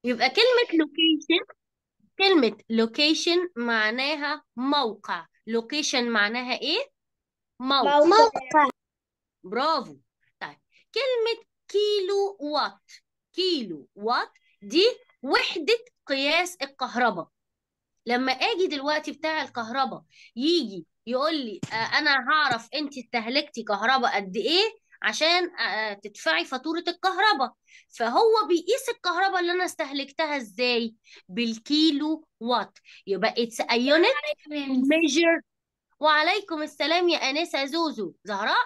يبقى كلمة location كلمة location معناها موقع location معناها ايه موقع موقع برافو طيب كلمة كيلو وات كيلو وات دي وحدة قياس الكهرباء لما اجي دلوقتي بتاع الكهرباء يجي يقول لي آه، انا هعرف انت استهلكتي كهرباء قد ايه عشان آه، تدفعي فاتورة الكهرباء فهو بيقيس الكهرباء اللي انا استهلكتها ازاي بالكيلو وات يبقى it's a unit measure وعليكم السلام يا انسه زوزو زهراء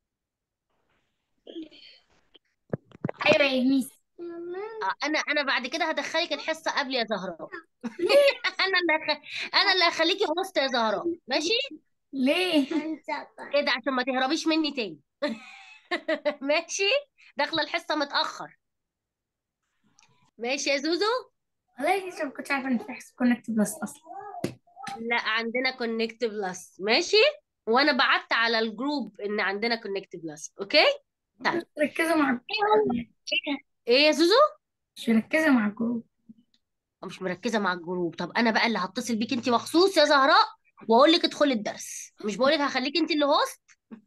ايوه يا ميس آه، انا انا بعد كده هدخلك الحصه قبل يا زهراء انا اللي هخ... انا اللي هخليكي هوست يا زهراء ماشي ليه كده عشان ما تهربيش مني تاني ماشي داخله الحصه متاخر ماشي يا زوزو والله لسه ما كنتش عارفه ان في حس كونكت بلس اصلا لا عندنا كونكت بلس ماشي وانا بعت على الجروب ان عندنا كونكت بلس اوكي طيب ركزوا مع الجروب ايه يا زوزو مش مركزه مع الجروب مش مركزه مع الجروب طب انا بقى اللي هتصل بيك انت مخصوص يا زهراء واقول لك ادخلي الدرس مش بقول لك هخليك انت اللي هوست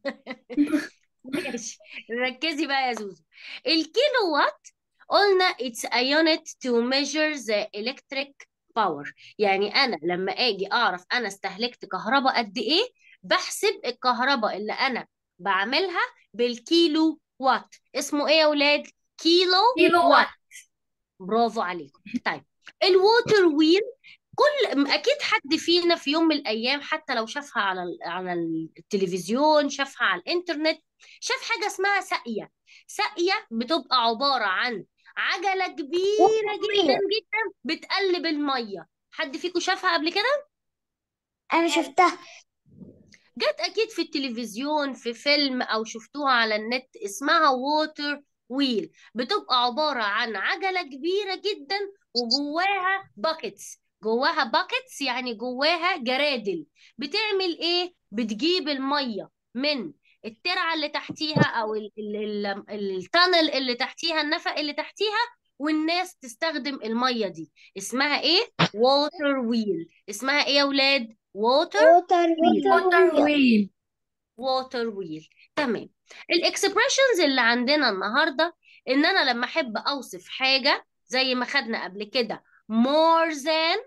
ماشي ركزي بقى يا زوزو الكيلو وات قلنا it's a unit to measure the electric power يعني انا لما اجي اعرف انا استهلكت كهرباء قد ايه بحسب الكهرباء اللي انا بعملها بالكيلو وات اسمه ايه يا اولاد كيلو كيلو وات برافو عليكم طيب الووتر ويل كل اكيد حد فينا في يوم من الايام حتى لو شافها على ال- على التلفزيون شافها على الانترنت شاف حاجه اسمها ساقيه ساقيه بتبقى عباره عن عجله كبيره جدا جدا بتقلب الميه حد فيكم شافها قبل كده انا شفتها جت اكيد في التلفزيون في فيلم او شفتوها على النت اسمها ووتر ويل بتبقى عبارة عن عجلة كبيرة جدا وجواها باكيتس جواها باكيتس يعني جواها جرادل بتعمل ايه بتجيب المية من الترعة اللي تحتيها او ال- ال- ال- التانل اللي تحتيها النفق اللي تحتيها والناس تستخدم المية دي اسمها ايه ووتر ويل اسمها ايه يا ولاد ووتر ووتر ووتر ويل ووتر ويل تمام الاكسبريشنز اللي عندنا النهارده ان انا لما احب اوصف حاجه زي ما خدنا قبل كده more than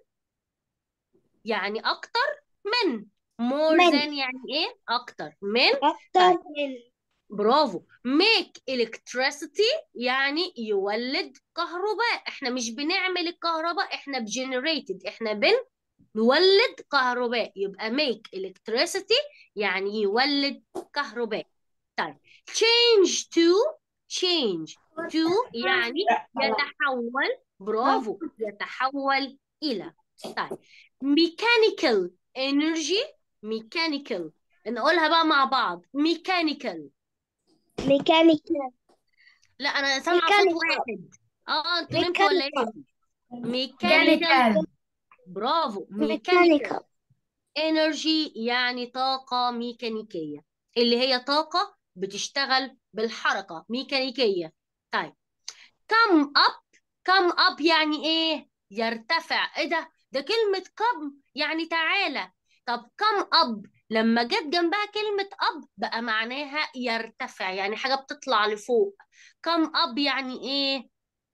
يعني اكتر من more من. than يعني ايه اكتر من اكتر من برافو make electricity يعني يولد كهرباء احنا مش بنعمل الكهرباء احنا بجنريتد احنا بنولد كهرباء يبقى make electricity يعني يولد كهرباء طيب change to change to يعني يتحول برافو يتحول إلى طيب mechanical energy mechanical نقولها بقى مع بعض mechanical ميكانيكال لا انا سامعه صوت Mechanical. واحد اه انتوا نمتوا ولا Mechanical. ايه mechanical برافو mechanical ميكانيكال energy يعني طاقة ميكانيكية اللي هي طاقة بتشتغل بالحركة ميكانيكية طيب come up come up يعني ايه يرتفع ايه ده ده كلمة come يعني تعالى طب come up لما جت جنبها كلمة up بقى معناها يرتفع يعني حاجة بتطلع لفوق come up يعني ايه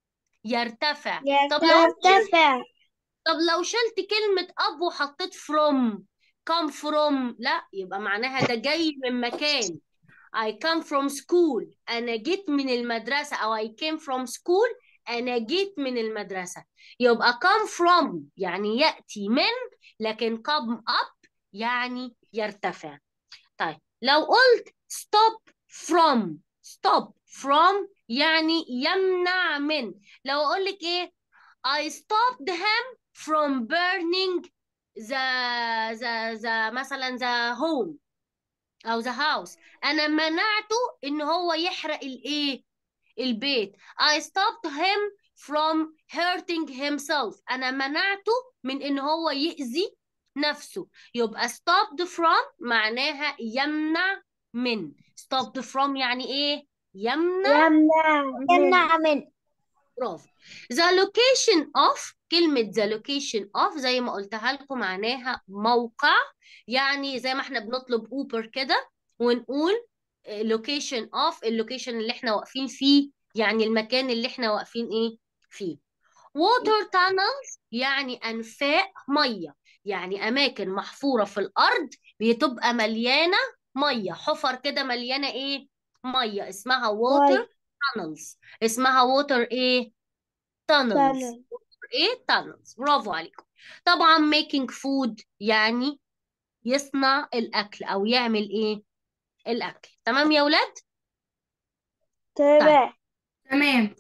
يرتفع طب لو يرتفع طب لو شلت كلمة أب وحطيت from come from لا يبقى معناها ده جاي من مكان I come from school أنا جيت من المدرسة أو I came from school أنا جيت من المدرسة يبقى come from يعني يأتي من لكن come up يعني يرتفع طيب لو قلت stop from stop from يعني يمنع من لو أقول لك إيه I stopped him from burning the the the مثلا the home أو the house أنا منعته إن هو يحرق الإيه البيت I stopped him from hurting himself أنا منعته من إن هو يأذي نفسه يبقى stopped from معناها يمنع من stopped from يعني إيه يمنع يمنع يمنع من برافو the location of كلمة the location of زي ما قلتها لكم معناها موقع يعني زي ما احنا بنطلب اوبر كده ونقول location of اللوكيشن اللي احنا واقفين فيه يعني المكان اللي احنا واقفين ايه فيه water tunnels يعني أنفاق مية يعني أماكن محفورة في الأرض بتبقى مليانة مية حفر كده مليانة إيه مية اسمها water مية. tunnels اسمها water إيه tunnels tunnel. إيه tunnels برافو عليكم طبعا making food يعني يصنع الأكل أو يعمل إيه الأكل تمام يا ولاد تمام تمام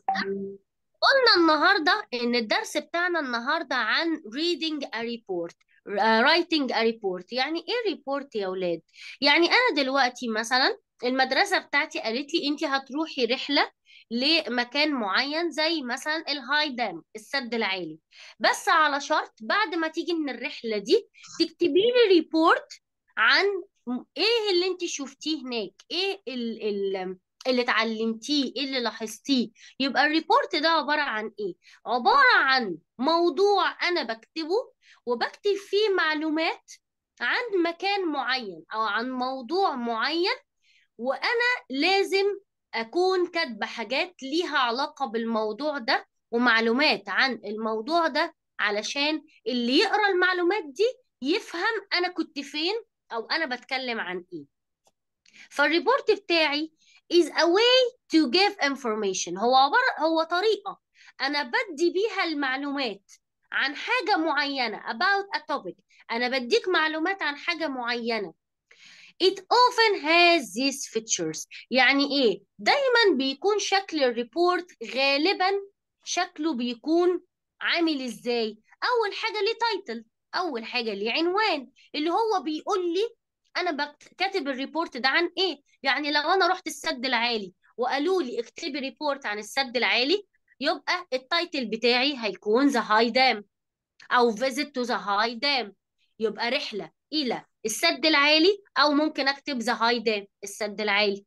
قلنا النهاردة إن الدرس بتاعنا النهاردة عن reading a report uh, writing a report يعني إيه report يا ولاد؟ يعني أنا دلوقتي مثلا المدرسة بتاعتي قالت لي أنت هتروحي رحلة لمكان معين زي مثلا الهاي دام السد العالي بس على شرط بعد ما تيجي من الرحلة دي تكتبي لي ريبورت عن ايه اللي انت شفتيه هناك ايه ال ال اللي اتعلمتيه ايه اللي لاحظتيه يبقى الريبورت ده عبارة عن ايه عبارة عن موضوع انا بكتبه وبكتب فيه معلومات عن مكان معين او عن موضوع معين وانا لازم اكون كاتبة حاجات ليها علاقة بالموضوع ده ومعلومات عن الموضوع ده علشان اللي يقرا المعلومات دي يفهم انا كنت فين او انا بتكلم عن ايه فالريبورت بتاعي is a way to give information هو عبارة هو طريقة أنا بدي بيها المعلومات عن حاجة معينة about a topic أنا بديك معلومات عن حاجة معينة It often has these features يعني إيه؟ دايما بيكون شكل الريبورت غالبا شكله بيكون عامل إزاي؟ أول حاجة ليه تايتل أول حاجة ليه عنوان اللي هو بيقول لي انا بكت- كاتب الريبورت ده عن ايه يعني لو انا رحت السد العالي وقالوا لي اكتبي ريبورت عن السد العالي يبقى التايتل بتاعي هيكون ذا هاي دام او فيزيت تو ذا هاي دام يبقى رحلة الى السد العالي او ممكن اكتب ذا هاي دام السد العالي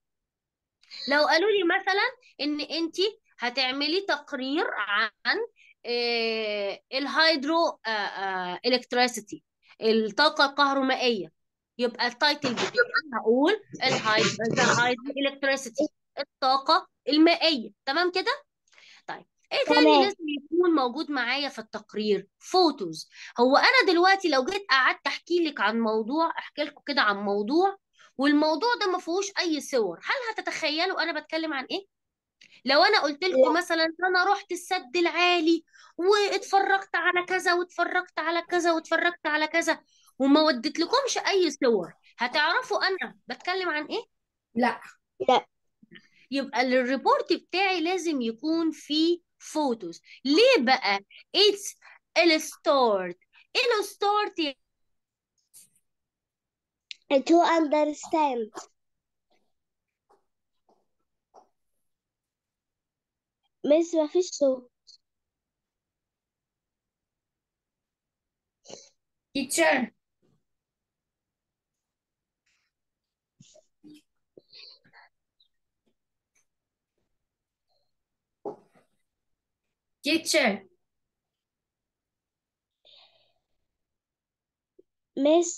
لو قالوا لي مثلا ان انت هتعملي تقرير عن آه، الهيدرو الكتريسيتي الطاقة الكهرومائية يبقى التايتل بتاعي هقول الهيدرو الكتريسيتي الطاقة المائية تمام كده طيب ايه تاني تمام. لازم يكون موجود معايا في التقرير فوتوز هو انا دلوقتي لو جيت قعدت احكي لك عن موضوع احكي لكم كده عن موضوع والموضوع ده ما فيهوش اي صور هل هتتخيلوا انا بتكلم عن ايه لو انا قلت لكم مثلا انا رحت السد العالي واتفرجت على كذا واتفرجت على كذا واتفرجت على كذا وما وديت لكمش اي صور هتعرفوا انا بتكلم عن ايه لا لا يبقى الريبورت بتاعي لازم يكون فيه فوتوز ليه بقى it's illustrated illustrated to understand مس ما فيش صوت teacher teacher مس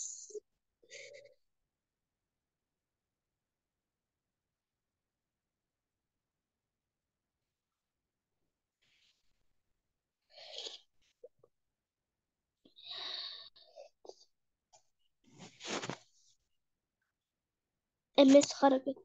المس خرجت